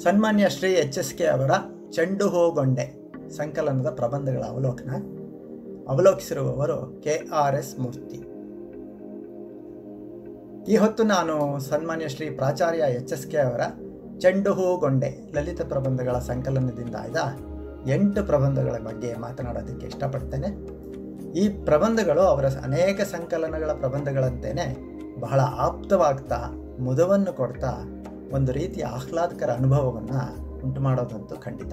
ಸನ್ಮಾನ್ಯ Shri H S K ಅವರ ಚೆಂಡು ಹೂಗೊಂಡೆ ಸಂಕಲನದ ಪ್ರಬಂಧಗಳ ಅವಲೋಕನ ಅವಲೋಕಿಸಿರುವವರು ಕೆ ಆರ್ ಎಸ್ ಮೂರ್ತಿ ಈ ಹೊತ್ತು ನಾನು ಸನ್ಮಾನ್ಯ ಶ್ರೀ ಪ್ರಾಚಾರ್ಯ ಎಚ್ ಎಸ್ ಕೆ ಅವರ ಚೆಂಡು ಹೂಗೊಂಡೆ ಲಲಿತ ಪ್ರಬಂಧಗಳ ಸಂಕಲನದಿಂದ ಆಯ್ದ ಎಂಟು ಪ್ರಬಂಧಗಳ ಬಗ್ಗೆ ಮಾತನಾಡೋದಕ್ಕೆ ಇಷ್ಟಪಡ್ತೇನೆ ಈ ಪ್ರಬಂಧಗಳು ಅವರ ಅನೇಕ ಸಂಕಲನಗಳ ಪ್ರಬಂಧಗಳಂತೆಯೇ ಬಹಳ ಆಪ್ತವಾಗ್ತಾ ಮುದವನ್ನು ಕೊಡ್ತಾ ಒಂದು ರೀತಿಯ ಆಹ್ಲಾದಕರ ಅನುಭವವನ್ನು ಉಂಟು ಮಾಡೋದಂತೂ ಖಂಡಿತ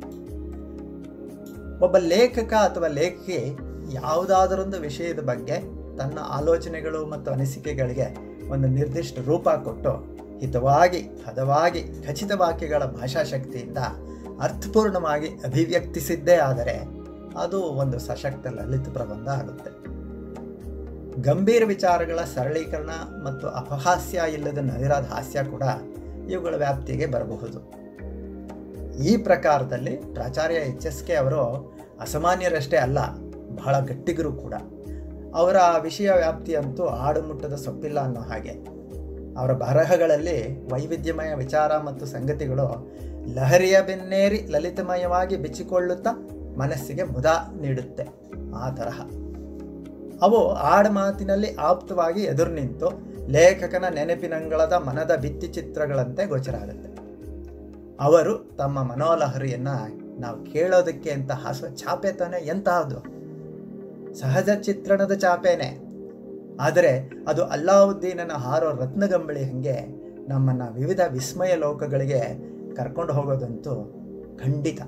ಒಬ್ಬ ಲೇಖಕ ಅಥವಾ ಲೇಖಕಿ ಯಾವುದಾದರೊಂದು ವಿಷಯದ ಬಗ್ಗೆ ತನ್ನ ಆಲೋಚನೆಗಳು ಮತ್ತು ಅನಿಸಿಕೆಗಳಿಗೆ ಒಂದು ನಿರ್ದಿಷ್ಟ ರೂಪ ಕೊಟ್ಟು ಹಿತವಾಗಿ ಹದವಾಗಿ ಖಚಿತ ವಾಕ್ಯಗಳ ಭಾಷಾಶಕ್ತಿಯಿಂದ ಅರ್ಥಪೂರ್ಣವಾಗಿ ಅಭಿವ್ಯಕ್ತಿಸಿದ್ದೇ ಆದರೆ ಅದು ಒಂದು ಸಶಕ್ತ ಲಲಿತ ಪ್ರಬಂಧ ಆಗುತ್ತೆ ಗಂಭೀರ ವಿಚಾರಗಳ ಸರಳೀಕರಣ ಮತ್ತು ಅಪಹಾಸ್ಯ ಇಲ್ಲದ ನವಿರಾದ ಹಾಸ್ಯ ಕೂಡ ಇವುಗಳ ವ್ಯಾಪ್ತಿಗೆ ಬರಬಹುದು ಈ ಪ್ರಕಾರದಲ್ಲಿ ಪ್ರಾಚಾರ್ಯ ಎಚ್ ಎಸ್ ಕೆ ಅವರು ಅಸಾಮಾನ್ಯರಷ್ಟೇ ಅಲ್ಲ ಬಹಳ ಗಟ್ಟಿಗರು ಕೂಡ ಅವರ ವಿಷಯ ವ್ಯಾಪ್ತಿಯಂತೂ ಆಡುಮುಟ್ಟದ ಸೊಪ್ಪಿಲ್ಲ ಅನ್ನೋ ಹಾಗೆ ಅವರ ಬರಹಗಳಲ್ಲಿ ವೈವಿಧ್ಯಮಯ ವಿಚಾರ ಮತ್ತು ಸಂಗತಿಗಳು ಲಹರಿಯ ಬೆನ್ನೇರಿ ಲಲಿತಮಯವಾಗಿ ಬಿಚ್ಚಿಕೊಳ್ಳುತ್ತಾ ಮನಸ್ಸಿಗೆ ಮುದ ನೀಡುತ್ತೆ ಆ ತರಹ ಅವು ಆಡುಮಾತಿನಲ್ಲಿ ಆಪ್ತವಾಗಿ ಎದುರು ನಿಂತು ಲೇಖಕನ ನೆನಪಿನಂಗಳದ ಮನದ ಭಿತ್ತಿ ಚಿತ್ರಗಳಂತೆ ಗೋಚರ ಆಗುತ್ತೆ ಅವರು ತಮ್ಮ ಮನೋಲಹರಿಯನ್ನು ನಾವು ಕೇಳೋದಕ್ಕೆ ಅಂತ ಹಾಸುವ ಚಾಪೆ ತಾನೇ ಎಂತಹದ್ದು ಸಹಜ ಚಿತ್ರಣದ ಚಾಪೆನೇ ಆದರೆ ಅದು ಅಲ್ಲಾವುದ್ದೀನನ ಹಾರೋ ರತ್ನಗಂಬಳಿ ಹಾಗೆ ನಮ್ಮನ್ನು ವಿವಿಧ ವಿಸ್ಮಯ ಲೋಕಗಳಿಗೆ ಕರ್ಕೊಂಡು ಹೋಗೋದಂತೂ ಖಂಡಿತ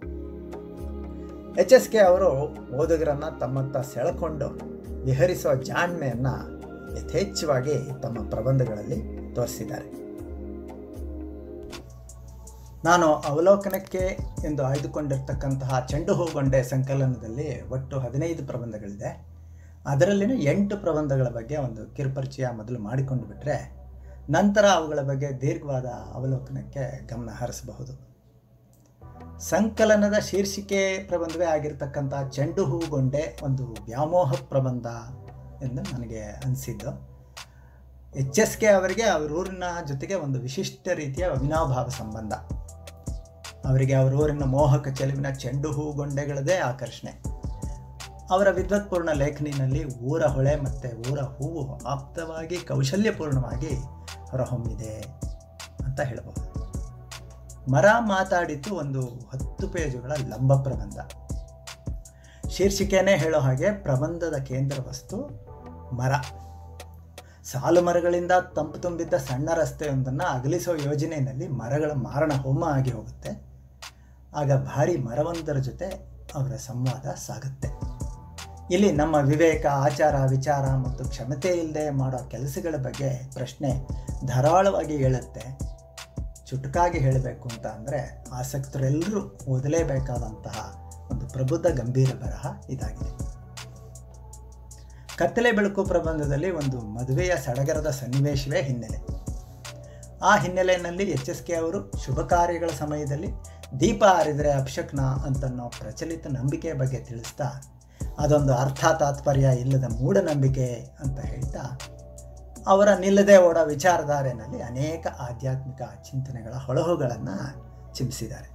ಎಚ್ ಎಸ್ ಕೆ ಅವರು ಓದುಗರನ್ನು ತಮ್ಮತ್ತ ಸೆಳೆಕೊಂಡು ವಿಹರಿಸುವ ಜಾಣ್ಮೆಯನ್ನು ಯಥೇಚ್ಛವಾಗಿ ತಮ್ಮ ಪ್ರಬಂಧಗಳಲ್ಲಿ ತೋರಿಸಿದ್ದಾರೆ ನಾನು ಅವಲೋಕನಕ್ಕೆ ಎಂದು ಆಯ್ದುಕೊಂಡಿರ್ತಕ್ಕಂತಹ ಚೆಂಡು ಹೂಗೊಂಡೆ ಸಂಕಲನದಲ್ಲಿ ಒಟ್ಟು ಹದಿನೈದು ಪ್ರಬಂಧಗಳಿದೆ ಅದರಲ್ಲಿನ ಎಂಟು ಪ್ರಬಂಧಗಳ ಬಗ್ಗೆ ಒಂದು ಕಿರುಪರಿಚಯ ಮೊದಲು ಮಾಡಿಕೊಂಡು ಬಿಟ್ಟರೆ ನಂತರ ಅವುಗಳ ಬಗ್ಗೆ ದೀರ್ಘವಾದ ಅವಲೋಕನಕ್ಕೆ ಗಮನ ಹರಿಸಬಹುದು ಸಂಕಲನದ ಶೀರ್ಷಿಕೆ ಪ್ರಬಂಧವೇ ಆಗಿರ್ತಕ್ಕಂಥ ಚೆಂಡು ಹೂಗೊಂಡೆ ಒಂದು ವ್ಯಾಮೋಹ ಪ್ರಬಂಧ ಎಂದು ನನಗೆ ಅನಿಸಿದ್ದು ಎಚ್ ಎಸ್ ಕೆ ಅವರಿಗೆ ಅವರ ಊರಿನ ಜೊತೆಗೆ ಒಂದು ವಿಶಿಷ್ಟ ರೀತಿಯ ಅವಿನಾಭಾವ ಸಂಬಂಧ ಅವರಿಗೆ ಅವರ ಊರಿನ ಮೋಹಕ ಚೆಲುವಿನ ಚೆಂಡು ಹೂಗೊಂಡೆಗಳದೇ ಆಕರ್ಷಣೆ ಅವರ ವಿದ್ವತ್ಪೂರ್ಣ ಲೇಖನಿನಲ್ಲಿ ಊರ ಹೊಳೆ ಮತ್ತು ಊರ ಹೂವು ಆಪ್ತವಾಗಿ ಕೌಶಲ್ಯಪೂರ್ಣವಾಗಿ ಹೊರಹೊಮ್ಮಿದೆ ಅಂತ ಹೇಳಬಹುದು ಮರ ಮಾತಾಡಿದ್ದು ಒಂದು ಹತ್ತು ಪೇಜುಗಳ ಲಂಬ ಪ್ರಬಂಧ ಶೀರ್ಷಿಕೆನೇ ಹೇಳೋ ಹಾಗೆ ಪ್ರಬಂಧದ ಕೇಂದ್ರ ವಸ್ತು ಮರ ಸಾಲು ಮರಗಳಿಂದ ತಂಪು ತುಂಬಿದ್ದ ಸಣ್ಣ ರಸ್ತೆಯೊಂದನ್ನು ಅಗಲಿಸೋ ಯೋಜನೆಯಲ್ಲಿ ಮರಗಳ ಮಾರಣ ಹೋಮ ಆಗಿ ಹೋಗುತ್ತೆ ಆಗ ಭಾರಿ ಮರವೊಂದರ ಜೊತೆ ಅವರ ಸಂವಾದ ಸಾಗುತ್ತೆ ಇಲ್ಲಿ ನಮ್ಮ ವಿವೇಕ ಆಚಾರ ವಿಚಾರ ಮತ್ತು ಕ್ಷಮತೆ ಇಲ್ಲದೆ ಮಾಡೋ ಕೆಲಸಗಳ ಬಗ್ಗೆ ಪ್ರಶ್ನೆ ಧಾರಾಳವಾಗಿ ಹೇಳುತ್ತೆ ಚುಟುಕಾಗಿ ಹೇಳಬೇಕು ಅಂತ ಅಂದರೆ ಆಸಕ್ತರೆಲ್ಲರೂ ಓದಲೇಬೇಕಾದಂತಹ ಒಂದು ಪ್ರಬುದ್ಧ ಗಂಭೀರ ಬರಹ ಇದಾಗಿದೆ ಕತ್ತಲೆ ಬೆಳಕು ಪ್ರಬಂಧದಲ್ಲಿ ಒಂದು ಮದುವೆಯ ಸಡಗರದ ಸನ್ನಿವೇಶವೇ ಹಿನ್ನೆಲೆ ಆ ಹಿನ್ನೆಲೆಯಲ್ಲಿ ಎಚ್ ಎಸ್ ಕೆ ಅವರು ಶುಭ ಕಾರ್ಯಗಳ ಸಮಯದಲ್ಲಿ ದೀಪ ಹಾರಿದರೆ ಅಪಶಕ್ನ ಅಂತನ್ನೋ ಪ್ರಚಲಿತ ನಂಬಿಕೆಯ ಬಗ್ಗೆ ತಿಳಿಸ್ತಾ ಅದೊಂದು ಅರ್ಥ ತಾತ್ಪರ್ಯ ಇಲ್ಲದ ಮೂಢನಂಬಿಕೆ ಅಂತ ಹೇಳ್ತಾ ಅವರ ನಿಲ್ಲದೆ ಓಡೋ ವಿಚಾರಧಾರೆಯಲ್ಲಿ ಅನೇಕ ಆಧ್ಯಾತ್ಮಿಕ ಚಿಂತನೆಗಳ ಹೊಳಹುಗಳನ್ನು ಚಿಮ್ಮಿಸಿದ್ದಾರೆ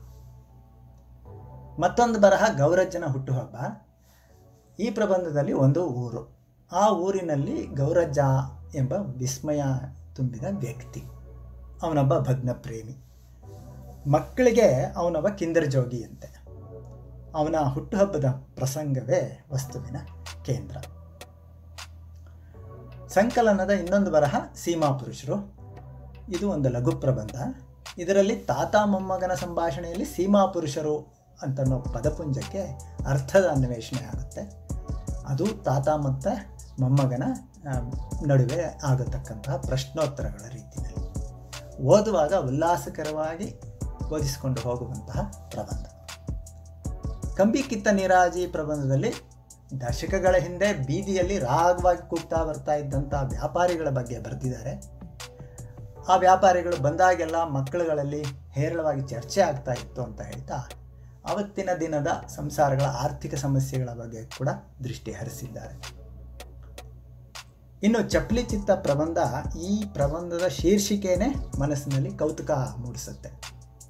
ಮತ್ತೊಂದು ಬರಹ ಗೌರಜ್ಜನ ಹುಟ್ಟುಹಬ್ಬ ಈ ಪ್ರಬಂಧದಲ್ಲಿ ಒಂದು ಊರು ಆ ಊರಿನಲ್ಲಿ ಗೌರಜ್ಜ ಎಂಬ ವಿಸ್ಮಯ ತುಂಬಿದ ವ್ಯಕ್ತಿ ಅವನೊಬ್ಬ ಭಗ್ನ ಪ್ರೇಮಿ ಮಕ್ಕಳಿಗೆ ಅವನೊಬ್ಬ ಕಿಂದರ ಜೋಗಿಯಂತೆ ಅವನ ಹುಟ್ಟುಹಬ್ಬದ ಪ್ರಸಂಗವೇ ವಸ್ತುವಿನ ಕೇಂದ್ರ ಸಂಕಲನದ ಇನ್ನೊಂದು ಬರಹ ಸೀಮಾ ಪುರುಷರು ಇದು ಒಂದು ಲಘು ಪ್ರಬಂಧ ಇದರಲ್ಲಿ ತಾತ ಮೊಮ್ಮಗನ ಸಂಭಾಷಣೆಯಲ್ಲಿ ಸೀಮಾ ಪುರುಷರು ಅಂತನ್ನೋ ಪದಪುಂಜಕ್ಕೆ ಅರ್ಥದ ಅನ್ವೇಷಣೆ ಆಗುತ್ತೆ ಅದು ತಾತ ಮತ್ತು ಮೊಮ್ಮಗನ ನಡುವೆ ಆಗತಕ್ಕಂತಹ ಪ್ರಶ್ನೋತ್ತರಗಳ ರೀತಿಯಲ್ಲಿ ಓದುವಾಗ ಉಲ್ಲಾಸಕರವಾಗಿ ಓದಿಸಿಕೊಂಡು ಹೋಗುವಂತಹ ಪ್ರಬಂಧ ಕಂಬಿ ಕಿತ್ತ ನೀರಾಜಿ ಪ್ರಬಂಧದಲ್ಲಿ ದಶಕಗಳ ಹಿಂದೆ ಬೀದಿಯಲ್ಲಿ ರಾಗವಾಗಿ ಕೂಗ್ತಾ ಬರ್ತಾ ಇದ್ದಂಥ ವ್ಯಾಪಾರಿಗಳ ಬಗ್ಗೆ ಬರೆದಿದ್ದಾರೆ ಆ ವ್ಯಾಪಾರಿಗಳು ಬಂದಾಗೆಲ್ಲ ಮಕ್ಕಳುಗಳಲ್ಲಿ ಹೇರಳವಾಗಿ ಚರ್ಚೆ ಆಗ್ತಾ ಇತ್ತು ಅಂತ ಹೇಳ್ತಾ ಅವತ್ತಿನ ದಿನದ ಸಂಸಾರಗಳ ಆರ್ಥಿಕ ಸಮಸ್ಯೆಗಳ ಬಗ್ಗೆ ಕೂಡ ದೃಷ್ಟಿ ಹರಿಸಿದ್ದಾರೆ ಇನ್ನು ಚಪ್ಪಲಿ ಚಿತ್ತ ಪ್ರಬಂಧ ಈ ಪ್ರಬಂಧದ ಶೀರ್ಷಿಕೆನೇ ಮನಸ್ಸಿನಲ್ಲಿ ಕೌತುಕ ಮೂಡಿಸುತ್ತೆ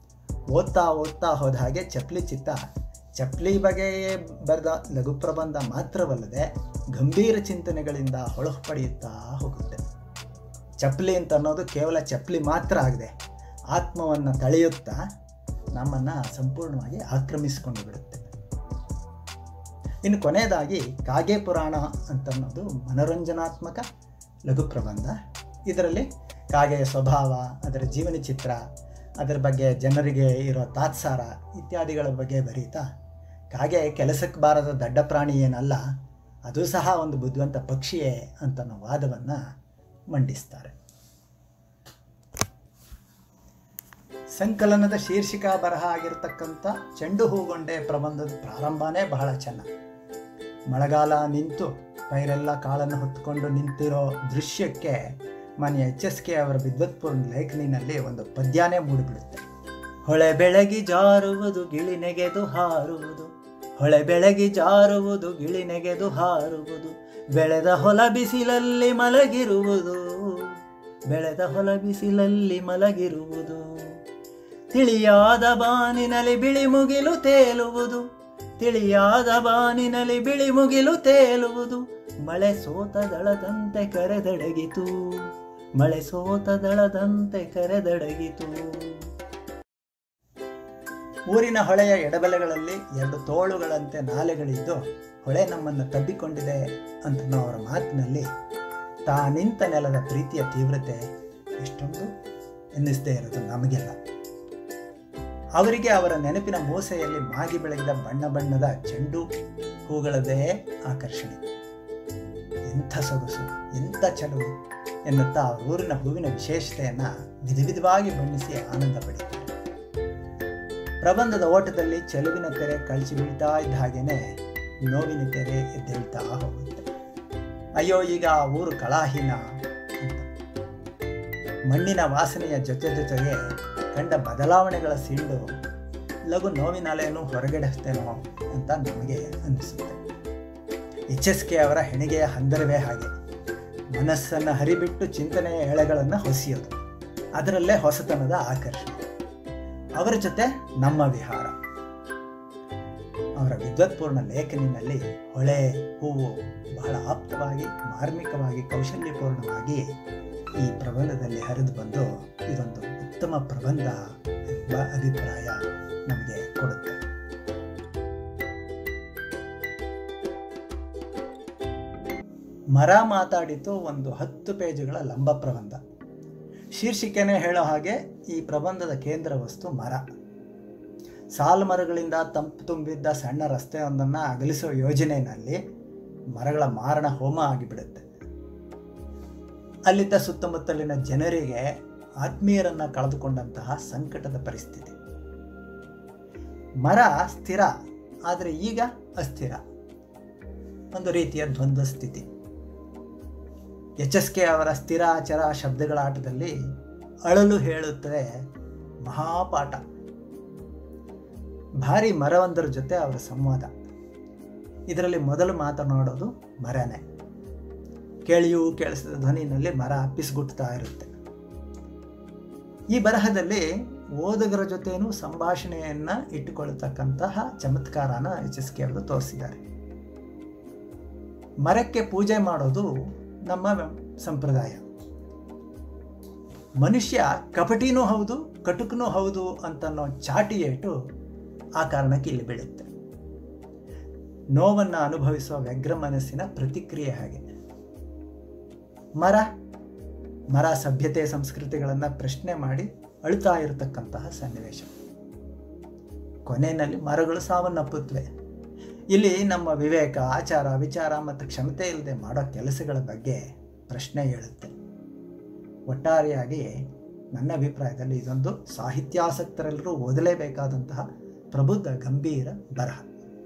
ಓದ್ತಾ ಓದ್ತಾ ಹೋದ ಹಾಗೆ ಚಪ್ಲಿ ಚಿತ್ತ ಚಪ್ಲಿ ಬಗೆಯೇ ಬರೆದ ಲಘು ಪ್ರಬಂಧ ಮಾತ್ರವಲ್ಲದೆ ಗಂಭೀರ ಚಿಂತನೆಗಳಿಂದ ಹೊಳಹು ಪಡೆಯುತ್ತಾ ಹೋಗುತ್ತೆ ಚಪ್ಪಲಿ ಅಂತ ಅನ್ನೋದು ಕೇವಲ ಚಪ್ಪಲಿ ಮಾತ್ರ ಆಗಿದೆ ಆತ್ಮವನ್ನು ತಳೆಯುತ್ತಾ ನಮ್ಮನ್ನು ಸಂಪೂರ್ಣವಾಗಿ ಆಕ್ರಮಿಸಿಕೊಂಡು ಬಿಡುತ್ತೆ ಇನ್ನು ಕೊನೆಯದಾಗಿ ಕಾಗೆ ಪುರಾಣ ಅಂತ ಅನ್ನೋದು ಮನೋರಂಜನಾತ್ಮಕ ಲಘು ಪ್ರಬಂಧ ಇದರಲ್ಲಿ ಕಾಗೆಯ ಸ್ವಭಾವ ಅದರ ಜೀವನ ಚಿತ್ರ ಅದರ ಬಗ್ಗೆ ಜನರಿಗೆ ಇರೋ ತಾತ್ಸಾರ ಇತ್ಯಾದಿಗಳ ಬಗ್ಗೆ ಬರೀತಾ ಕಾಗೆ ಕೆಲಸಕ್ಕೆ ಬಾರದ ದಡ್ಡ ಪ್ರಾಣಿ ಏನಲ್ಲ ಅದು ಸಹ ಒಂದು ಬುದ್ಧಿವಂತ ಪಕ್ಷಿಯೇ ಅಂತನ್ನೋ ವಾದವನ್ನು ಮಂಡಿಸ್ತಾರೆ ಸಂಕಲನದ ಶೀರ್ಷಿಕಾ ಬರಹ ಆಗಿರತಕ್ಕಂಥ ಚೆಂಡು ಹೂಗೊಂಡೆ ಪ್ರಬಂಧದ ಪ್ರಾರಂಭನೇ ಬಹಳ ಚೆನ್ನಾಗಿ ಮಳೆಗಾಲ ನಿಂತು ಪೈರೆಲ್ಲ ಕಾಳನ್ನು ಹೊತ್ಕೊಂಡು ನಿಂತಿರೋ ದೃಶ್ಯಕ್ಕೆ ಮಾನ್ಯ ಎಚ್ ಎಸ್ ಕೆ ಅವರ ವಿದ್ವತ್ಪೂರ್ಣ ಲೇಖನಿನಲ್ಲಿ ಒಂದು ಪದ್ಯನೇ ಮೂಡಿಬಿಡುತ್ತೆ ಹೊಳೆ ಬೆಳಗಿ ಜಾರುವುದು ಗಿಳಿ ನೆಗೆದು ಹಾರುವುದು ಹೊಳೆ ಬೆಳಗಿ ಜಾರುವುದು ಗಿಳಿ ನೆಗೆದು ಹಾರುವುದು ಬೆಳೆದ ಹೊಲ ಬಿಸಿಲಲ್ಲಿ ಮಲಗಿರುವುದು ಬೆಳೆದ ಹೊಲ ಬಿಸಿಲಲ್ಲಿ ಮಲಗಿರುವುದು ತಿಳಿಯಾದ ಬಾನಿನಲ್ಲಿ ಬಿಳಿ ಮುಗಿಲು ತೇಲುವುದು ತಿಳಿಯಾದ ಬಾನಿನಲ್ಲಿ ಬಿಳಿ ಮುಗಿಲು ತೇಲುವುದು ಮಳೆ ಸೋತ ದಳದಂತೆ ಕರೆದಡಗಿತು ಮಳೆ ಸೋತ ದಳದಂತೆ ಕರೆದಡಗಿತು ಊರಿನ ಹೊಳೆಯ ಎಡಬಲೆಗಳಲ್ಲಿ ಎರಡು ತೋಳುಗಳಂತೆ ನಾಲೆಗಳಿದ್ದು ಹೊಳೆ ನಮ್ಮನ್ನು ತಬ್ಬಿಕೊಂಡಿದೆ ಅಂತ ಅವರ ಮಾತಿನಲ್ಲಿ ತಾ ನಿಂತ ನೆಲದ ಪ್ರೀತಿಯ ತೀವ್ರತೆ ಎಷ್ಟೊಂದು ಎನ್ನಿಸದೇ ಇರೋದು ನಮಗೆಲ್ಲ ಅವರಿಗೆ ಅವರ ನೆನಪಿನ ಮೂಸೆಯಲ್ಲಿ ಮಾಗಿ ಬೆಳಗಿದ ಬಣ್ಣ ಬಣ್ಣದ ಚೆಂಡು ಹೂಗಳದೇ ಆಕರ್ಷಣೆ ಎಂಥ ಸೊಗಸು ಎಂಥ ಚಲುವು ಎನ್ನುತ್ತಾ ಆ ಊರಿನ ಹೂವಿನ ವಿಶೇಷತೆಯನ್ನು ವಿಧ ವಿಧವಾಗಿ ಬಣ್ಣಿಸಿ ಆನಂದ ಪಡೀತಾರೆ ಪ್ರಬಂಧದ ಓಟದಲ್ಲಿ ಚೆಲುವಿನ ತೆರೆ ಕಳಚಿ ಬೀಳ್ತಾ ಇದ್ದ ಹಾಗೇನೆ ನೋವಿನ ತೆರೆ ಎದ್ದೇಳ್ತಾ ಹೋಗುತ್ತೆ ಅಯ್ಯೋ ಈಗ ಆ ಊರು ಕಳಾಹೀನ ಅಂತ ಮಣ್ಣಿನ ವಾಸನೆಯ ಜೊತೆ ಜೊತೆಗೆ ಕಂಡ ಬದಲಾವಣೆಗಳ ಸೀಳು ಲಘು ನೋವಿನ ಅಲೆಯನ್ನು ಹೊರಗಡೆಸ್ತೇನೋ ಅಂತ ನಮಗೆ ಅನ್ನಿಸುತ್ತೆ ಎಚ್ ಎಸ್ ಕೆ ಅವರ ಹೆಣಿಗೆಯ ಹಂದರವೇ ಹಾಗೆ ಮನಸ್ಸನ್ನು ಹರಿಬಿಟ್ಟು ಚಿಂತನೆಯ ಎಳೆಗಳನ್ನು ಹೊಸೆಯೋದು ಅದರಲ್ಲೇ ಹೊಸತನದ ಆಕರ್ಷಣೆ ಅವರ ಜೊತೆ ನಮ್ಮ ವಿಹಾರ ಅವರ ವಿದ್ವತ್ಪೂರ್ಣ ಲೇಖನಿನಲ್ಲಿ ಹೊಳೆ ಹೂವು ಬಹಳ ಆಪ್ತವಾಗಿ ಮಾರ್ಮಿಕವಾಗಿ ಕೌಶಲ್ಯಪೂರ್ಣವಾಗಿ ಈ ಪ್ರಬಂಧದಲ್ಲಿ ಹರಿದು ಬಂದು ಇದೊಂದು ಉತ್ತಮ ಪ್ರಬಂಧ ಎಂಬ ಅಭಿಪ್ರಾಯ ನಮಗೆ ಕೊಡುತ್ತೆ ಮರ ಮಾತಾಡಿತು ಒಂದು ಹತ್ತು ಪೇಜುಗಳ ಲಂಬ ಪ್ರಬಂಧ ಶೀರ್ಷಿಕೆನೇ ಹೇಳೋ ಹಾಗೆ ಈ ಪ್ರಬಂಧದ ಕೇಂದ್ರ ವಸ್ತು ಮರ ಸಾಲು ಮರಗಳಿಂದ ತಂಪು ತುಂಬಿದ್ದ ಸಣ್ಣ ರಸ್ತೆಯೊಂದನ್ನು ಅಗಲಿಸುವ ಯೋಜನೆಯಲ್ಲಿ ಮರಗಳ ಮಾರಣ ಹೋಮ ಆಗಿಬಿಡುತ್ತೆ ಅಲ್ಲಿದ್ದ ಸುತ್ತಮುತ್ತಲಿನ ಜನರಿಗೆ ಆತ್ಮೀಯರನ್ನು ಕಳೆದುಕೊಂಡಂತಹ ಸಂಕಟದ ಪರಿಸ್ಥಿತಿ ಮರ ಸ್ಥಿರ ಆದರೆ ಈಗ ಅಸ್ಥಿರ ಒಂದು ರೀತಿಯ ದ್ವಂದ್ವ ಸ್ಥಿತಿ ಎಚ್ ಎಸ್ ಕೆ ಅವರ ಸ್ಥಿರ ಅಚರ ಶಬ್ದಗಳ ಆಟದಲ್ಲಿ ಅಳಲು ಹೇಳುತ್ತದೆ ಮಹಾಪಾಠ ಭಾರಿ ಮರವೊಂದರ ಜೊತೆ ಅವರ ಸಂವಾದ ಇದರಲ್ಲಿ ಮೊದಲು ಮಾತನಾಡೋದು ಮರನೇ ಕೇಳಿಯೂ ಕೇಳಿಸಿದ ಧ್ವನಿನಲ್ಲಿ ಮರ ಪಿಸ್ಗುಟ್ತಾ ಇರುತ್ತೆ ಈ ಬರಹದಲ್ಲಿ ಓದುಗರ ಜೊತೆನೂ ಸಂಭಾಷಣೆಯನ್ನ ಇಟ್ಟುಕೊಳ್ಳತಕ್ಕಂತಹ ಚಮತ್ಕಾರನ ಎಚ್ ಎಸ್ ಕೆ ಅವರು ತೋರಿಸಿದ್ದಾರೆ ಮರಕ್ಕೆ ಪೂಜೆ ಮಾಡೋದು ನಮ್ಮ ಸಂಪ್ರದಾಯ ಮನುಷ್ಯ ಕಪಟಿನೂ ಹೌದು ಕಟುಕನೂ ಹೌದು ಅಂತನ್ನೋ ಚಾಟಿ ಏಟು ಆ ಕಾರಣಕ್ಕೆ ಇಲ್ಲಿ ಬೀಳುತ್ತೆ ನೋವನ್ನು ಅನುಭವಿಸುವ ವ್ಯಗ್ರ ಮನಸ್ಸಿನ ಪ್ರತಿಕ್ರಿಯೆ ಹಾಗೆ ಮರ ಮರ ಸಭ್ಯತೆ ಸಂಸ್ಕೃತಿಗಳನ್ನು ಪ್ರಶ್ನೆ ಮಾಡಿ ಅಳುತ್ತಾ ಇರತಕ್ಕಂತಹ ಸನ್ನಿವೇಶ ಕೊನೆಯಲ್ಲಿ ಮರಗಳು ಸಾವನ್ನಪ್ಪುತ್ತವೆ ಇಲ್ಲಿ ನಮ್ಮ ವಿವೇಕ ಆಚಾರ ವಿಚಾರ ಮತ್ತು ಕ್ಷಮತೆ ಇಲ್ಲದೆ ಮಾಡೋ ಕೆಲಸಗಳ ಬಗ್ಗೆ ಪ್ರಶ್ನೆ ಹೇಳುತ್ತೆ ಒಟ್ಟಾರೆಯಾಗಿ ನನ್ನ ಅಭಿಪ್ರಾಯದಲ್ಲಿ ಇದೊಂದು ಸಾಹಿತ್ಯಾಸಕ್ತರೆಲ್ಲರೂ ಓದಲೇಬೇಕಾದಂತಹ ಪ್ರಬುದ್ಧ ಗಂಭೀರ ಬರಹ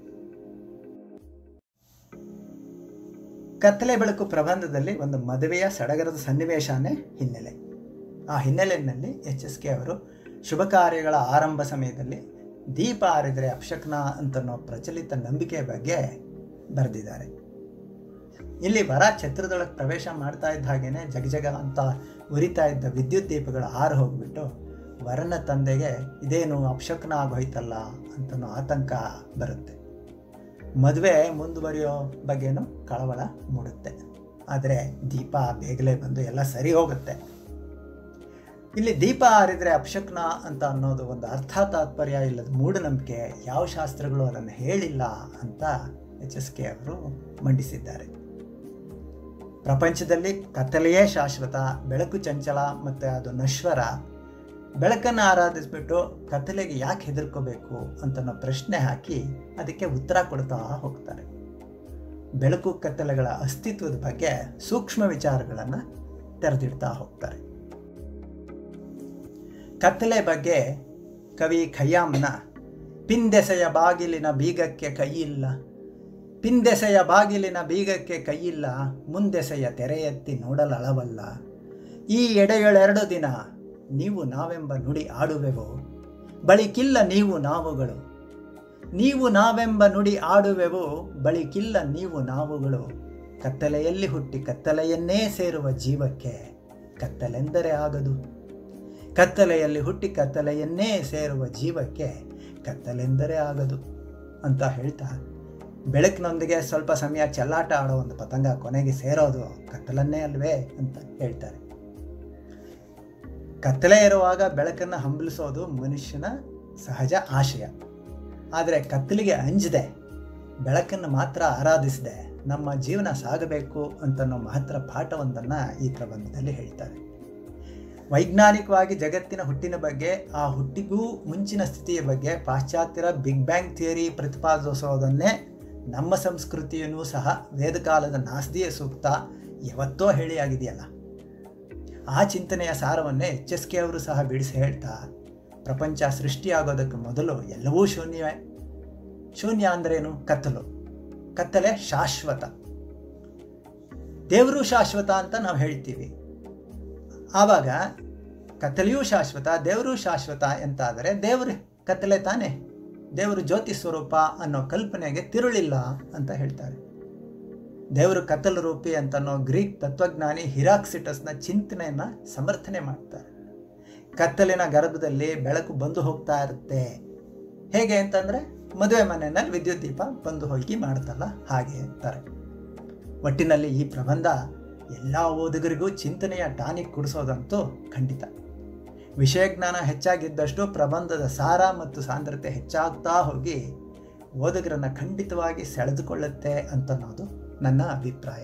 ಕತ್ತಲೆ ಬೆಳಕು ಪ್ರಬಂಧದಲ್ಲಿ ಒಂದು ಮದುವೆಯ ಸಡಗರದ ಸನ್ನಿವೇಶನೇ ಹಿನ್ನೆಲೆ ಆ ಹಿನ್ನೆಲೆಯಲ್ಲಿ ಎಚ್ ಎಸ್ ಕೆ ಅವರು ಶುಭ ಕಾರ್ಯಗಳ ಆರಂಭ ಸಮಯದಲ್ಲಿ ದೀಪ ಆರಿದರೆ ಅಪಶಕ್ನ ಅಂತನ್ನೋ ಪ್ರಚಲಿತ ನಂಬಿಕೆ ಬಗ್ಗೆ ಬರೆದಿದ್ದಾರೆ ಇಲ್ಲಿ ವರ ಛತ್ರದೊಳಗೆ ಪ್ರವೇಶ ಮಾಡ್ತಾ ಇದ್ದ ಹಾಗೇನೆ ಜಗಜಗ ಅಂತ ಉರಿತಾ ಇದ್ದ ವಿದ್ಯುತ್ ದೀಪಗಳು ಆರು ಹೋಗ್ಬಿಟ್ಟು ವರನ ತಂದೆಗೆ ಇದೇನು ಅಪಶಕನ ಆಗೋಯ್ತಲ್ಲ ಅಂತನೋ ಆತಂಕ ಬರುತ್ತೆ ಮದುವೆ ಮುಂದುವರಿಯೋ ಬಗ್ಗೆನೂ ಕಳವಳ ಮೂಡುತ್ತೆ ಆದರೆ ದೀಪ ಬೇಗನೆ ಬಂದು ಎಲ್ಲ ಸರಿ ಹೋಗುತ್ತೆ ಇಲ್ಲಿ ದೀಪ ಆರಿದ್ರೆ ಅಪಶಕ್ನ ಅಂತ ಅನ್ನೋದು ಒಂದು ಅರ್ಥ ತಾತ್ಪರ್ಯ ಇಲ್ಲದ ಮೂಢನಂಬಿಕೆ ಯಾವ ಶಾಸ್ತ್ರಗಳು ಅದನ್ನು ಹೇಳಿಲ್ಲ ಅಂತ ಎಚ್ ಎಸ್ ಕೆ ಅವರು ಮಂಡಿಸಿದ್ದಾರೆ ಪ್ರಪಂಚದಲ್ಲಿ ಕತ್ತಲೆಯೇ ಶಾಶ್ವತ ಬೆಳಕು ಚಂಚಲ ಮತ್ತು ಅದು ನಶ್ವರ ಬೆಳಕನ್ನು ಆರಾಧಿಸ್ಬಿಟ್ಟು ಕತ್ತಲೆಗೆ ಯಾಕೆ ಹೆದರ್ಕೋಬೇಕು ಅಂತನೋ ಪ್ರಶ್ನೆ ಹಾಕಿ ಅದಕ್ಕೆ ಉತ್ತರ ಕೊಡ್ತಾ ಹೋಗ್ತಾರೆ ಬೆಳಕು ಕತ್ತಲೆಗಳ ಅಸ್ತಿತ್ವದ ಬಗ್ಗೆ ಸೂಕ್ಷ್ಮ ವಿಚಾರಗಳನ್ನು ತೆರೆದಿಡ್ತಾ ಹೋಗ್ತಾರೆ ಕತ್ತಲೆ ಬಗ್ಗೆ ಕವಿ ಖಯ್ಯಾಮನ ಪಿಂದೆಸೆಯ ಬಾಗಿಲಿನ ಬೀಗಕ್ಕೆ ಕೈಯಿಲ್ಲ ಪಿಂದೆಸೆಯ ಬಾಗಿಲಿನ ಬೀಗಕ್ಕೆ ಕೈಯಿಲ್ಲ ಮುಂದೆಸೆಯ ತೆರೆ ಎತ್ತಿ ನೋಡಲಳವಲ್ಲ ಈ ಎಡೆಗಳೆರಡು ದಿನ ನೀವು ನಾವೆಂಬ ನುಡಿ ಆಡುವೆವೋ ಬಳಿಕಿಲ್ಲ ನೀವು ನಾವುಗಳು ನೀವು ನಾವೆಂಬ ನುಡಿ ಆಡುವೆವು ಬಳಿಕಿಲ್ಲ ನೀವು ನಾವುಗಳು ಕತ್ತಲೆಯಲ್ಲಿ ಹುಟ್ಟಿ ಕತ್ತಲೆಯನ್ನೇ ಸೇರುವ ಜೀವಕ್ಕೆ ಕತ್ತಲೆಂದರೆ ಆಗದು ಕತ್ತಲೆಯಲ್ಲಿ ಹುಟ್ಟಿ ಕತ್ತಲೆಯನ್ನೇ ಸೇರುವ ಜೀವಕ್ಕೆ ಕತ್ತಲೆಂದರೆ ಆಗದು ಅಂತ ಹೇಳ್ತಾ ಬೆಳಕಿನೊಂದಿಗೆ ಸ್ವಲ್ಪ ಸಮಯ ಚೆಲ್ಲಾಟ ಆಡೋ ಒಂದು ಪತಂಗ ಕೊನೆಗೆ ಸೇರೋದು ಕತ್ತಲನ್ನೇ ಅಲ್ವೇ ಅಂತ ಹೇಳ್ತಾರೆ ಕತ್ತಲೆ ಇರುವಾಗ ಬೆಳಕನ್ನು ಹಂಬಲಿಸೋದು ಮನುಷ್ಯನ ಸಹಜ ಆಶಯ ಆದರೆ ಕತ್ತಲಿಗೆ ಅಂಜದೆ ಬೆಳಕನ್ನು ಮಾತ್ರ ಆರಾಧಿಸದೆ ನಮ್ಮ ಜೀವನ ಸಾಗಬೇಕು ಅಂತನ್ನೋ ಮಹತ್ತರ ಪಾಠವೊಂದನ್ನು ಈ ಪ್ರಬಂಧದಲ್ಲಿ ಹೇಳ್ತಾರೆ ವೈಜ್ಞಾನಿಕವಾಗಿ ಜಗತ್ತಿನ ಹುಟ್ಟಿನ ಬಗ್ಗೆ ಆ ಹುಟ್ಟಿಗೂ ಮುಂಚಿನ ಸ್ಥಿತಿಯ ಬಗ್ಗೆ ಪಾಶ್ಚಾತ್ಯರ ಬಿಗ್ ಬ್ಯಾಂಗ್ ಥಿಯರಿ ಪ್ರತಿಪಾದಿಸೋದನ್ನೇ ನಮ್ಮ ಸಂಸ್ಕೃತಿಯೂ ಸಹ ವೇದಕಾಲದ ನಾಸ್ದಿಯ ಸೂಕ್ತ ಯಾವತ್ತೋ ಹೇಳಿ ಆಗಿದೆಯಲ್ಲ ಆ ಚಿಂತನೆಯ ಸಾರವನ್ನೇ ಎಚ್ ಎಸ್ ಕೆ ಅವರು ಸಹ ಬಿಡಿಸಿ ಹೇಳ್ತಾ ಪ್ರಪಂಚ ಸೃಷ್ಟಿಯಾಗೋದಕ್ಕೆ ಮೊದಲು ಎಲ್ಲವೂ ಶೂನ್ಯವೇ ಶೂನ್ಯ ಅಂದ್ರೇನು ಕತ್ತಲು ಕತ್ತಲೆ ಶಾಶ್ವತ ದೇವರು ಶಾಶ್ವತ ಅಂತ ನಾವು ಹೇಳ್ತೀವಿ ಆವಾಗ ಕತ್ತಲೆಯೂ ಶಾಶ್ವತ ದೇವರು ಶಾಶ್ವತ ಎಂತಾದರೆ ದೇವರು ಕತ್ತಲೆ ತಾನೇ ದೇವರು ಜ್ಯೋತಿ ಸ್ವರೂಪ ಅನ್ನೋ ಕಲ್ಪನೆಗೆ ತಿರುಳಿಲ್ಲ ಅಂತ ಹೇಳ್ತಾರೆ ದೇವರು ಕತ್ತಲು ರೂಪಿ ಅಂತನೋ ಗ್ರೀಕ್ ತತ್ವಜ್ಞಾನಿ ಹಿರಾಕ್ಸಿಟಸ್ನ ಚಿಂತನೆಯನ್ನ ಸಮರ್ಥನೆ ಮಾಡ್ತಾರೆ ಕತ್ತಲಿನ ಗರ್ಭದಲ್ಲಿ ಬೆಳಕು ಬಂದು ಹೋಗ್ತಾ ಇರುತ್ತೆ ಹೇಗೆ ಅಂತಂದ್ರೆ ಮದುವೆ ಮನೆಯಲ್ಲಿ ವಿದ್ಯುತ್ ದೀಪ ಬಂದು ಹೋಗಿ ಮಾಡ್ತಲ್ಲ ಹಾಗೆ ಅಂತಾರೆ ಒಟ್ಟಿನಲ್ಲಿ ಈ ಪ್ರಬಂಧ ಎಲ್ಲ ಓದುಗರಿಗೂ ಚಿಂತನೆಯ ಟಾನಿಕ್ ಕುಡಿಸೋದಂತೂ ಖಂಡಿತ ವಿಷಯಜ್ಞಾನ ಹೆಚ್ಚಾಗಿದ್ದಷ್ಟು ಪ್ರಬಂಧದ ಸಾರ ಮತ್ತು ಸಾಂದ್ರತೆ ಹೆಚ್ಚಾಗ್ತಾ ಹೋಗಿ ಓದುಗರನ್ನು ಖಂಡಿತವಾಗಿ ಸೆಳೆದುಕೊಳ್ಳುತ್ತೆ ಅಂತನ್ನೋದು ನನ್ನ ಅಭಿಪ್ರಾಯ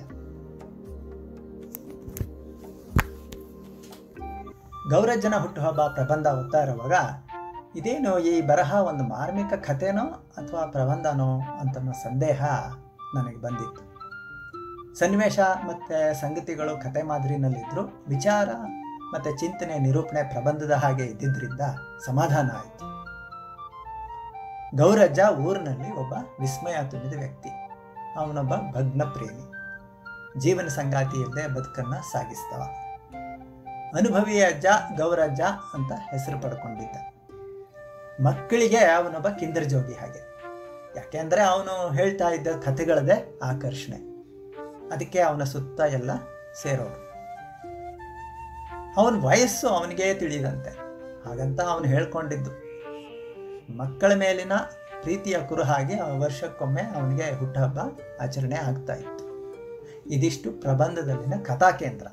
ಗೌರಜ್ಜನ ಹುಟ್ಟುಹಬ್ಬ ಪ್ರಬಂಧ ಓದ್ತಾ ಇರುವಾಗ ಇದೇನು ಈ ಬರಹ ಒಂದು ಮಾರ್ಮಿಕ ಕಥೆನೋ ಅಥವಾ ಪ್ರಬಂಧನೋ ಅಂತನ್ನೋ ಸಂದೇಹ ನನಗೆ ಬಂದಿತ್ತು ಸನ್ನಿವೇಶ ಮತ್ತು ಸಂಗತಿಗಳು ಕತೆ ಮಾದರಿನಲ್ಲಿದ್ದರೂ ವಿಚಾರ ಮತ್ತು ಚಿಂತನೆ ನಿರೂಪಣೆ ಪ್ರಬಂಧದ ಹಾಗೆ ಇದ್ದಿದ್ದರಿಂದ ಸಮಾಧಾನ ಆಯಿತು ಗೌರಜ್ಜ ಊರಿನಲ್ಲಿ ಒಬ್ಬ ವಿಸ್ಮಯ ತುಂಬಿದ ವ್ಯಕ್ತಿ ಅವನೊಬ್ಬ ಭಗ್ನ ಪ್ರೇಮಿ ಜೀವನ ಸಂಗಾತಿ ಇಲ್ಲದೆ ಬದುಕನ್ನು ಸಾಗಿಸ್ತವ ಅನುಭವಿ ಅಜ್ಜ ಗೌರಜ್ಜ ಅಂತ ಹೆಸರು ಪಡ್ಕೊಂಡಿದ್ದ ಮಕ್ಕಳಿಗೆ ಅವನೊಬ್ಬ ಕಿಂದರ್ ಜೋಗಿ ಹಾಗೆ ಯಾಕೆಂದರೆ ಅವನು ಹೇಳ್ತಾ ಇದ್ದ ಕಥೆಗಳದೇ ಆಕರ್ಷಣೆ ಅದಕ್ಕೆ ಅವನ ಸುತ್ತ ಎಲ್ಲ ಸೇರೋರು ಅವನ ವಯಸ್ಸು ಅವನಿಗೆ ತಿಳಿದಂತೆ ಹಾಗಂತ ಅವನು ಹೇಳ್ಕೊಂಡಿದ್ದು ಮಕ್ಕಳ ಮೇಲಿನ ಪ್ರೀತಿಯ ಕುರುಹಾಗಿ ವರ್ಷಕ್ಕೊಮ್ಮೆ ಅವನಿಗೆ ಹುಟ್ಟುಹಬ್ಬ ಆಚರಣೆ ಆಗ್ತಾ ಇತ್ತು ಇದಿಷ್ಟು ಪ್ರಬಂಧದಲ್ಲಿನ ಕಥಾ ಕೇಂದ್ರ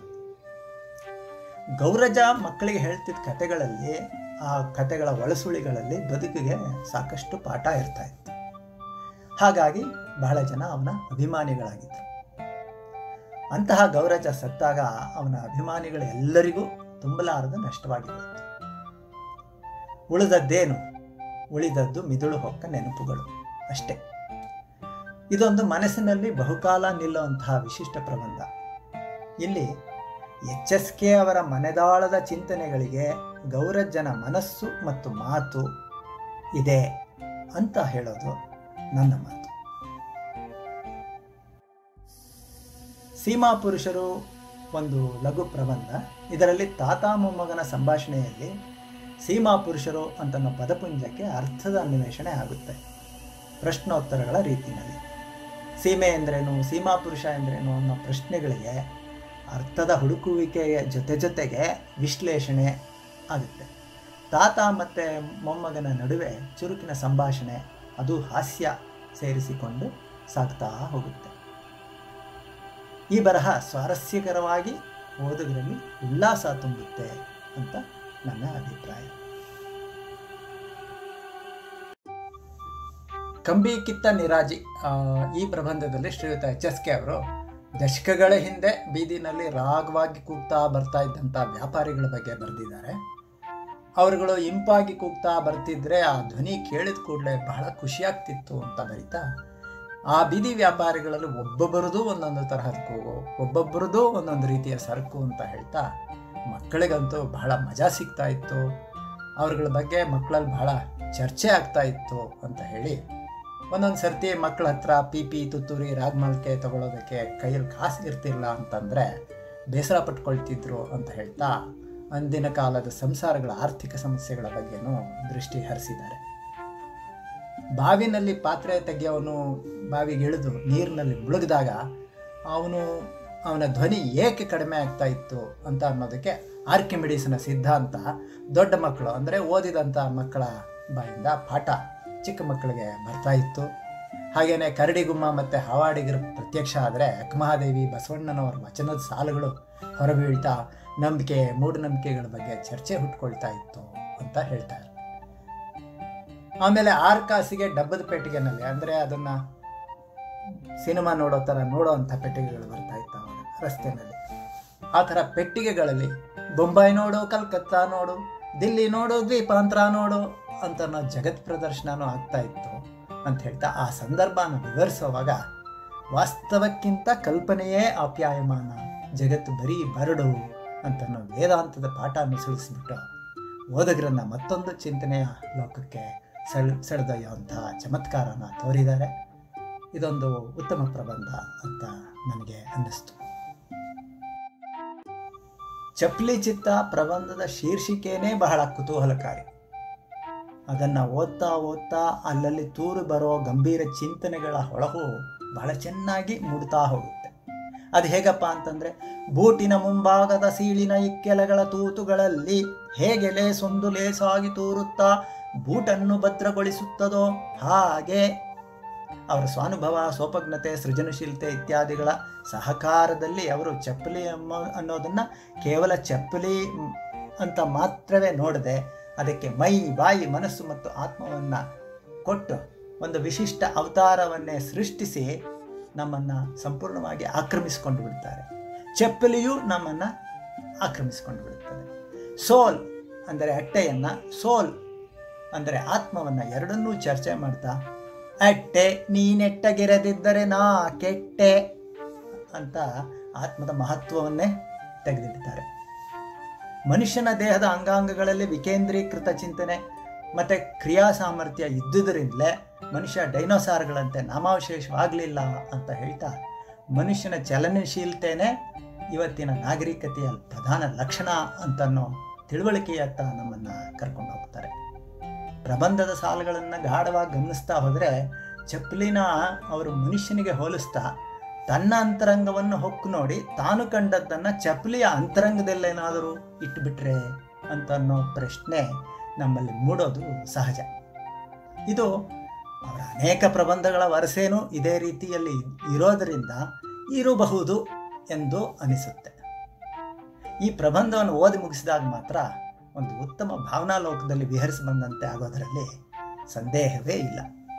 ಗೌರಜ ಮಕ್ಕಳಿಗೆ ಹೇಳ್ತಿದ್ದ ಕಥೆಗಳಲ್ಲಿ ಆ ಕಥೆಗಳ ಒಳಸುಳಿಗಳಲ್ಲಿ ಬದುಕಿಗೆ ಸಾಕಷ್ಟು ಪಾಠ ಇರ್ತಾ ಇತ್ತು ಹಾಗಾಗಿ ಬಹಳ ಜನ ಅವನ ಅಭಿಮಾನಿಗಳಾಗಿದ್ದರು ಅಂತಹ ಗೌರಜ ಸತ್ತಾಗ ಅವನ ಅಭಿಮಾನಿಗಳೆಲ್ಲರಿಗೂ ತುಂಬಲಾರದ ನಷ್ಟವಾಗಿ ಹೋಯಿತು ಉಳಿದದ್ದೇನು ಉಳಿದದ್ದು ಮಿದುಳು ಹೊಕ್ಕ ನೆನಪುಗಳು ಅಷ್ಟೇ ಇದೊಂದು ಮನಸ್ಸಿನಲ್ಲಿ ಬಹುಕಾಲ ನಿಲ್ಲುವಂತಹ ವಿಶಿಷ್ಟ ಪ್ರಬಂಧ ಇಲ್ಲಿ ಎಚ್ ಎಸ್ ಕೆ ಅವರ ಮನೆದಾಳದ ಚಿಂತನೆಗಳಿಗೆ ಗೌರಜ್ಜನ ಮನಸ್ಸು ಮತ್ತು ಮಾತು ಇದೆ ಅಂತ ಹೇಳೋದು ನನ್ನ ಮಾತು ಸೀಮಾ ಪುರುಷರು ಒಂದು ಲಘು ಪ್ರಬಂಧ ಇದರಲ್ಲಿ ತಾತ ಮೊಮ್ಮಗನ ಸಂಭಾಷಣೆಯಲ್ಲಿ ಸೀಮಾ ಪುರುಷರು ಅಂತನ್ನೋ ಪದಪುಂಜಕ್ಕೆ ಅರ್ಥದ ಅನ್ವೇಷಣೆ ಆಗುತ್ತೆ ಪ್ರಶ್ನೋತ್ತರಗಳ ರೀತಿಯಲ್ಲಿ ಸೀಮೆ ಎಂದ್ರೇನು ಸೀಮಾ ಪುರುಷ ಎಂದ್ರೇನು ಅನ್ನೋ ಪ್ರಶ್ನೆಗಳಿಗೆ ಅರ್ಥದ ಹುಡುಕುವಿಕೆಯ ಜೊತೆ ಜೊತೆಗೆ ವಿಶ್ಲೇಷಣೆ ಆಗುತ್ತೆ ತಾತ ಮತ್ತು ಮೊಮ್ಮಗನ ನಡುವೆ ಚುರುಕಿನ ಸಂಭಾಷಣೆ ಅದು ಹಾಸ್ಯ ಸೇರಿಸಿಕೊಂಡು ಸಾಗ್ತಾ ಹೋಗುತ್ತೆ ಈ ಬರಹ ಸ್ವಾರಸ್ಯಕರವಾಗಿ ಓದುಗರಲ್ಲಿ ಉಲ್ಲಾಸ ತುಂಬುತ್ತೆ ಅಂತ ನನ್ನ ಅಭಿಪ್ರಾಯ ಕಂಬಿ ಕಿತ್ತ ನಿರಾಜಿ ಆ, ಈ ಪ್ರಬಂಧದಲ್ಲಿ ಶ್ರೀಯುತ ಎಚ್ ಎಸ್ ಕೆ ಅವರು ದಶಕಗಳ ಹಿಂದೆ ಬೀದಿನಲ್ಲಿ ರಾಗವಾಗಿ ಕೂಗ್ತಾ ಬರ್ತಾ ಇದ್ದಂಥ ವ್ಯಾಪಾರಿಗಳ ಬಗ್ಗೆ ಬರೆದಿದ್ದಾರೆ ಅವರುಗಳು ಇಂಪಾಗಿ ಕೂಗ್ತಾ ಬರ್ತಿದ್ರೆ ಆ ಧ್ವನಿ ಕೇಳಿದ ಕೂಡಲೇ ಬಹಳ ಖುಷಿಯಾಗ್ತಿತ್ತು ಅಂತ ಬರೀತಾ ಆ ಬೀದಿ ವ್ಯಾಪಾರಿಗಳಲ್ಲಿ ಒಬ್ಬೊಬ್ಬರದು ಒಂದೊಂದು ತರಹದ ಕೂಗು ಒಬ್ಬೊಬ್ಬರದು ಒಂದೊಂದು ರೀತಿಯ ಸರಕು ಅಂತ ಹೇಳ್ತಾ ಮಕ್ಕಳಿಗಂತೂ ಬಹಳ ಮಜಾ ಸಿಗ್ತಾ ಇತ್ತು ಅವ್ರಗಳ ಬಗ್ಗೆ ಮಕ್ಕಳಲ್ಲಿ ಬಹಳ ಚರ್ಚೆ ಆಗ್ತಾ ಇತ್ತು ಅಂತ ಹೇಳಿ ಒಂದೊಂದು ಸರ್ತಿ ಮಕ್ಕಳ ಹತ್ರ ಪಿ ಪಿ ತುತ್ತೂರಿ ರಾಗಮಲ್ಕೆ ತಗೊಳ್ಳೋದಕ್ಕೆ ಕೈಯಲ್ಲಿ ಕಾಸು ಇರ್ತಿಲ್ಲ ಅಂತಂದರೆ ಬೇಸರ ಪಟ್ಕೊಳ್ತಿದ್ರು ಅಂತ ಹೇಳ್ತಾ ಅಂದಿನ ಕಾಲದ ಸಂಸಾರಗಳ ಆರ್ಥಿಕ ಸಮಸ್ಯೆಗಳ ಬಗ್ಗೆನೂ ದೃಷ್ಟಿ ಹರಿಸಿದ್ದಾರೆ ಬಾವಿನಲ್ಲಿ ಪಾತ್ರೆ ತೆಗೆಯೋನು ಬಾವಿಗೆ ಇಳಿದು ನೀರಿನಲ್ಲಿ ಮುಳುಗಿದಾಗ ಅವನು ಅವನ ಧ್ವನಿ ಏಕೆ ಕಡಿಮೆ ಆಗ್ತಾ ಇತ್ತು ಅಂತ ಅನ್ನೋದಕ್ಕೆ ಆರ್ಕಿಮಿಡೀಸ್ನ ಸಿದ್ಧಾಂತ ದೊಡ್ಡ ಮಕ್ಕಳು ಅಂದರೆ ಓದಿದಂಥ ಮಕ್ಕಳ ಬಾಯಿಂದ ಪಾಠ ಚಿಕ್ಕ ಮಕ್ಕಳಿಗೆ ಬರ್ತಾ ಇತ್ತು ಹಾಗೆಯೇ ಕರಡಿಗುಮ್ಮ ಮತ್ತು ಹಾವಾಡಿಗರ ಪ್ರತ್ಯಕ್ಷ ಆದರೆ ಅಕ್ಕಮಹಾದೇವಿ ಬಸವಣ್ಣನವರ ವಚನದ ಸಾಲುಗಳು ಹೊರಬೀಳ್ತಾ ನಂಬಿಕೆ ಮೂಢನಂಬಿಕೆಗಳ ಬಗ್ಗೆ ಚರ್ಚೆ ಹುಟ್ಕೊಳ್ತಾ ಇತ್ತು ಅಂತ ಹೇಳ್ತಾರೆ ಆಮೇಲೆ ಆರು ಕಾಸಿಗೆ ಡಬ್ಬದ ಪೆಟ್ಟಿಗೆನಲ್ಲಿ ಅಂದರೆ ಅದನ್ನು ಸಿನಿಮಾ ನೋಡೋ ಥರ ನೋಡೋ ಅಂಥ ಪೆಟ್ಟಿಗೆಗಳು ಬರ್ತಾ ಇತ್ತು ಅವಾಗ ರಸ್ತೆನಲ್ಲಿ ಆ ಥರ ಪೆಟ್ಟಿಗೆಗಳಲ್ಲಿ ಬೊಂಬಾಯಿ ನೋಡು ಕಲ್ಕತ್ತಾ ನೋಡು ದಿಲ್ಲಿ ನೋಡು ದ್ವೀಪಾಂತರ ನೋಡು ಅಂತ ನಾವು ಜಗತ್ ಪ್ರದರ್ಶನನೂ ಆಗ್ತಾ ಇತ್ತು ಅಂತ ಹೇಳ್ತಾ ಆ ಸಂದರ್ಭನ ವಿವರಿಸುವಾಗ ವಾಸ್ತವಕ್ಕಿಂತ ಕಲ್ಪನೆಯೇ ಆಪ್ಯಾಯಮಾನ ಜಗತ್ತು ಬರೀ ಬರಡು ಅಂತ ನಾವು ವೇದಾಂತದ ಪಾಠ ನುಸುಳಿಸ್ಬಿಟ್ಟು ಓದುಗರನ್ನ ಮತ್ತೊಂದು ಚಿಂತನೆಯ ಲೋಕಕ್ಕೆ ಸೆಳ್ ಸೆಳೆದೊಯ್ಯುವಂತಹ ಚಮತ್ಕಾರನ ತೋರಿದ್ದಾರೆ ಇದೊಂದು ಉತ್ತಮ ಪ್ರಬಂಧ ಅಂತ ನನಗೆ ಅನ್ನಿಸ್ತು ಚಪ್ಲಿ ಚಿತ್ತ ಪ್ರಬಂಧದ ಶೀರ್ಷಿಕೆನೇ ಬಹಳ ಕುತೂಹಲಕಾರಿ ಅದನ್ನು ಓದ್ತಾ ಓದ್ತಾ ಅಲ್ಲಲ್ಲಿ ತೂರು ಬರೋ ಗಂಭೀರ ಚಿಂತನೆಗಳ ಹೊಳಹು ಬಹಳ ಚೆನ್ನಾಗಿ ಮೂಡ್ತಾ ಹೋಗುತ್ತೆ ಅದು ಹೇಗಪ್ಪ ಅಂತಂದರೆ ಬೂಟಿನ ಮುಂಭಾಗದ ಸೀಳಿನ ಇಕ್ಕೆಲಗಳ ತೂತುಗಳಲ್ಲಿ ಹೇಗೆ ಲೇಸೊಂದು ಲೇಸಾಗಿ ತೂರುತ್ತಾ ಬೂಟನ್ನು ಭದ್ರಗೊಳಿಸುತ್ತದೋ ಹಾಗೆ ಅವರ ಸ್ವಾನುಭವ ಸೋಪಜ್ಞತೆ ಸೃಜನಶೀಲತೆ ಇತ್ಯಾದಿಗಳ ಸಹಕಾರದಲ್ಲಿ ಅವರು ಚಪ್ಪಲಿ ಎಂಬ ಅನ್ನೋದನ್ನು ಕೇವಲ ಚಪ್ಪಲಿ ಅಂತ ಮಾತ್ರವೇ ನೋಡದೆ ಅದಕ್ಕೆ ಮೈ ಬಾಯಿ ಮನಸ್ಸು ಮತ್ತು ಆತ್ಮವನ್ನು ಕೊಟ್ಟು ಒಂದು ವಿಶಿಷ್ಟ ಅವತಾರವನ್ನೇ ಸೃಷ್ಟಿಸಿ ನಮ್ಮನ್ನು ಸಂಪೂರ್ಣವಾಗಿ ಆಕ್ರಮಿಸಿಕೊಂಡು ಬಿಡ್ತಾರೆ ಚಪ್ಪಲಿಯು ನಮ್ಮನ್ನು ಆಕ್ರಮಿಸಿಕೊಂಡು ಬಿಡುತ್ತದೆ ಸೋಲ್ ಅಂದರೆ ಅಟ್ಟೆಯನ್ನು ಸೋಲ್ ಅಂದರೆ ಆತ್ಮವನ್ನು ಎರಡನ್ನೂ ಚರ್ಚೆ ಮಾಡ್ತಾ ಅಟ್ಟೆ ನೀನೆಟ್ಟಗಿರದಿದ್ದರೆ ನಾ ಕೆಟ್ಟೆ ಅಂತ ಆತ್ಮದ ಮಹತ್ವವನ್ನೇ ತೆಗೆದಿಡ್ತಾರೆ ಮನುಷ್ಯನ ದೇಹದ ಅಂಗಾಂಗಗಳಲ್ಲಿ ವಿಕೇಂದ್ರೀಕೃತ ಚಿಂತನೆ ಮತ್ತು ಕ್ರಿಯಾ ಸಾಮರ್ಥ್ಯ ಇದ್ದುದರಿಂದಲೇ ಮನುಷ್ಯ ಡೈನೋಸಾರ್ಗಳಂತೆ ನಾಮಾವಶೇಷವಾಗಲಿಲ್ಲ ಅಂತ ಹೇಳ್ತಾ ಮನುಷ್ಯನ ಚಲನಶೀಲತೆಯೇ ಇವತ್ತಿನ ನಾಗರಿಕತೆಯ ಪ್ರಧಾನ ಲಕ್ಷಣ ಅಂತನ್ನೋ ತಿಳುವಳಿಕೆಯತ್ತ ನಮ್ಮನ್ನು ಕರ್ಕೊಂಡು ಹೋಗ್ತಾರೆ ಪ್ರಬಂಧದ ಸಾಲುಗಳನ್ನು ಗಾಢವಾಗಿ ಗಮನಿಸ್ತಾ ಹೋದರೆ ಚಪ್ಪಲಿನ ಅವರು ಮನುಷ್ಯನಿಗೆ ಹೋಲಿಸ್ತಾ ತನ್ನ ಅಂತರಂಗವನ್ನು ಹೊಕ್ಕು ನೋಡಿ ತಾನು ಕಂಡದ್ದನ್ನು ಚಪ್ಪಲಿಯ ಅಂತರಂಗದಲ್ಲೇನಾದರೂ ಇಟ್ಟುಬಿಟ್ರೆ ಅಂತ ಅನ್ನೋ ಪ್ರಶ್ನೆ ನಮ್ಮಲ್ಲಿ ಮೂಡೋದು ಸಹಜ ಇದು ಅವರ ಅನೇಕ ಪ್ರಬಂಧಗಳ ವರಸೇನೂ ಇದೇ ರೀತಿಯಲ್ಲಿ ಇರೋದರಿಂದ ಇರಬಹುದು ಎಂದು ಅನಿಸುತ್ತೆ ಈ ಪ್ರಬಂಧವನ್ನು ಓದಿ ಮುಗಿಸಿದಾಗ ಮಾತ್ರ ಒಂದು ಉತ್ತಮ ಭಾವನಾ ಲೋಕದಲ್ಲಿ ವಿಹರಿಸಿ ಬಂದಂತೆ ಆಗೋದರಲ್ಲಿ ಸಂದೇಹವೇ ಇಲ್ಲ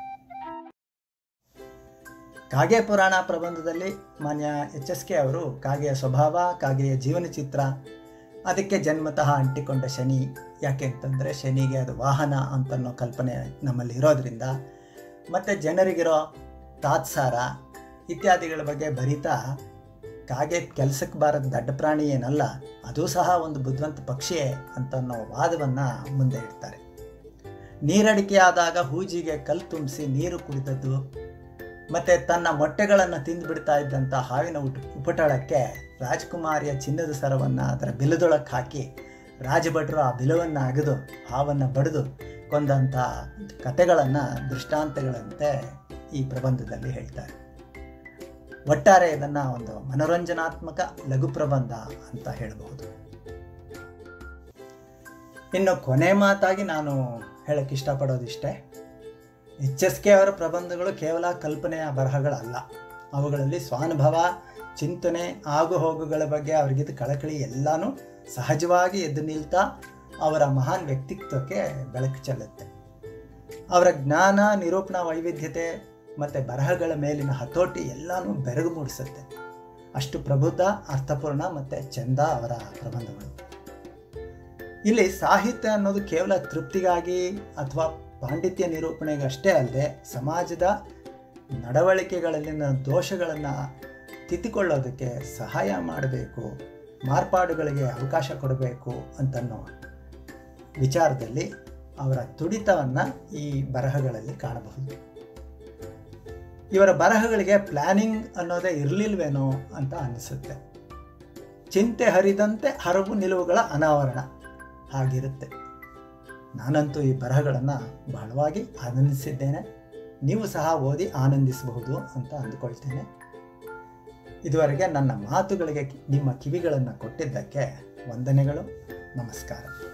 ಕಾಗೆ ಪುರಾಣ ಪ್ರಬಂಧದಲ್ಲಿ ಮಾನ್ಯ ಎಚ್ ಎಸ್ ಕೆ ಅವರು ಕಾಗೆಯ ಸ್ವಭಾವ ಕಾಗೆಯ ಜೀವನ ಚಿತ್ರ ಅದಕ್ಕೆ ಜನ್ಮತಃ ಅಂಟಿಕೊಂಡ ಶನಿ ಯಾಕೆ ಅಂತಂದರೆ ಶನಿಗೆ ಅದು ವಾಹನ ಅಂತನ್ನೋ ಕಲ್ಪನೆ ನಮ್ಮಲ್ಲಿ ಇರೋದ್ರಿಂದ ಮತ್ತು ಜನರಿಗಿರೋ ತಾತ್ಸಾರ ಇತ್ಯಾದಿಗಳ ಬಗ್ಗೆ ಬರಿತಾ ಕಾಗೆ ಕೆಲಸಕ್ಕೆ ಬಾರದ ದಡ್ಡ ಪ್ರಾಣಿ ಏನಲ್ಲ ಅದು ಸಹ ಒಂದು ಬುದ್ಧಿವಂತ ಪಕ್ಷಿಯೇ ಅಂತ ಅನ್ನೋ ವಾದವನ್ನು ಮುಂದೆ ಇಡ್ತಾರೆ ನೀರಡಿಕೆಯಾದಾಗ ಹೂಜಿಗೆ ಕಲ್ಲು ತುಂಬಿಸಿ ನೀರು ಕುಡಿದದ್ದು ಮತ್ತು ತನ್ನ ಮೊಟ್ಟೆಗಳನ್ನು ತಿಂದುಬಿಡ್ತಾ ಇದ್ದಂಥ ಹಾವಿನ ಉಟ್ ಉಪಟಳಕ್ಕೆ ರಾಜಕುಮಾರಿಯ ಚಿನ್ನದ ಸರವನ್ನು ಅದರ ಬಿಲದೊಳಕ್ಕೆ ಹಾಕಿ ರಾಜಭಟ್ರು ಆ ಬಿಲವನ್ನು ಅಗೆದು ಹಾವನ್ನು ಬಡಿದು ಕೊಂದಂಥ ಕತೆಗಳನ್ನು ದೃಷ್ಟಾಂತಗಳಂತೆ ಈ ಪ್ರಬಂಧದಲ್ಲಿ ಹೇಳ್ತಾರೆ ಒಟ್ಟಾರೆ ಇದನ್ನು ಒಂದು ಮನೋರಂಜನಾತ್ಮಕ ಲಘು ಪ್ರಬಂಧ ಅಂತ ಹೇಳಬಹುದು ಇನ್ನು ಕೊನೆ ಮಾತಾಗಿ ನಾನು ಹೇಳಕ್ಕೆ ಇಷ್ಟಪಡೋದಿಷ್ಟೇ ಎಚ್ ಎಸ್ ಕೆ ಅವರ ಪ್ರಬಂಧಗಳು ಕೇವಲ ಕಲ್ಪನೆಯ ಬರಹಗಳಲ್ಲ ಅವುಗಳಲ್ಲಿ ಸ್ವಾನುಭವ ಚಿಂತನೆ ಆಗು ಹೋಗುಗಳ ಬಗ್ಗೆ ಅವರಿಗಿದ್ದ ಕಳಕಳಿ ಎಲ್ಲನೂ ಸಹಜವಾಗಿ ಎದ್ದು ನಿಲ್ತಾ ಅವರ ಮಹಾನ್ ವ್ಯಕ್ತಿತ್ವಕ್ಕೆ ಬೆಳಕು ಚೆಲ್ಲುತ್ತೆ ಅವರ ಜ್ಞಾನ ನಿರೂಪಣಾ ವೈವಿಧ್ಯತೆ ಮತ್ತು ಬರಹಗಳ ಮೇಲಿನ ಹತೋಟಿ ಎಲ್ಲನೂ ಬೆರಗು ಮೂಡಿಸುತ್ತೆ ಅಷ್ಟು ಪ್ರಬುದ್ಧ ಅರ್ಥಪೂರ್ಣ ಮತ್ತು ಚಂದ ಅವರ ಪ್ರಬಂಧಗಳು ಇಲ್ಲಿ ಸಾಹಿತ್ಯ ಅನ್ನೋದು ಕೇವಲ ತೃಪ್ತಿಗಾಗಿ ಅಥವಾ ಪಾಂಡಿತ್ಯ ನಿರೂಪಣೆಗಷ್ಟೇ ಅಲ್ಲದೆ ಸಮಾಜದ ನಡವಳಿಕೆಗಳಲ್ಲಿನ ದೋಷಗಳನ್ನು ತಿದ್ದಿಕೊಳ್ಳೋದಕ್ಕೆ ಸಹಾಯ ಮಾಡಬೇಕು ಮಾರ್ಪಾಡುಗಳಿಗೆ ಅವಕಾಶ ಕೊಡಬೇಕು ಅಂತನ್ನೋ ವಿಚಾರದಲ್ಲಿ ಅವರ ತುಡಿತವನ್ನು ಈ ಬರಹಗಳಲ್ಲಿ ಕಾಣಬಹುದು ಇವರ ಬರಹಗಳಿಗೆ ಪ್ಲ್ಯಾನಿಂಗ್ ಅನ್ನೋದೇ ಇರಲಿಲ್ವೇನೋ ಅಂತ ಅನಿಸುತ್ತೆ ಚಿಂತೆ ಹರಿದಂತೆ ಹರವು ನಿಲುವುಗಳ ಅನಾವರಣ ಹಾಗಿರುತ್ತೆ ನಾನಂತೂ ಈ ಬರಹಗಳನ್ನು ಬಹಳವಾಗಿ ಆನಂದಿಸಿದ್ದೇನೆ ನೀವು ಸಹ ಓದಿ ಆನಂದಿಸಬಹುದು ಅಂತ ಅಂದುಕೊಳ್ತೇನೆ ಇದುವರೆಗೆ ನನ್ನ ಮಾತುಗಳಿಗೆ ನಿಮ್ಮ ಕಿವಿಗಳನ್ನು ಕೊಟ್ಟಿದ್ದಕ್ಕೆ ವಂದನೆಗಳು ನಮಸ್ಕಾರ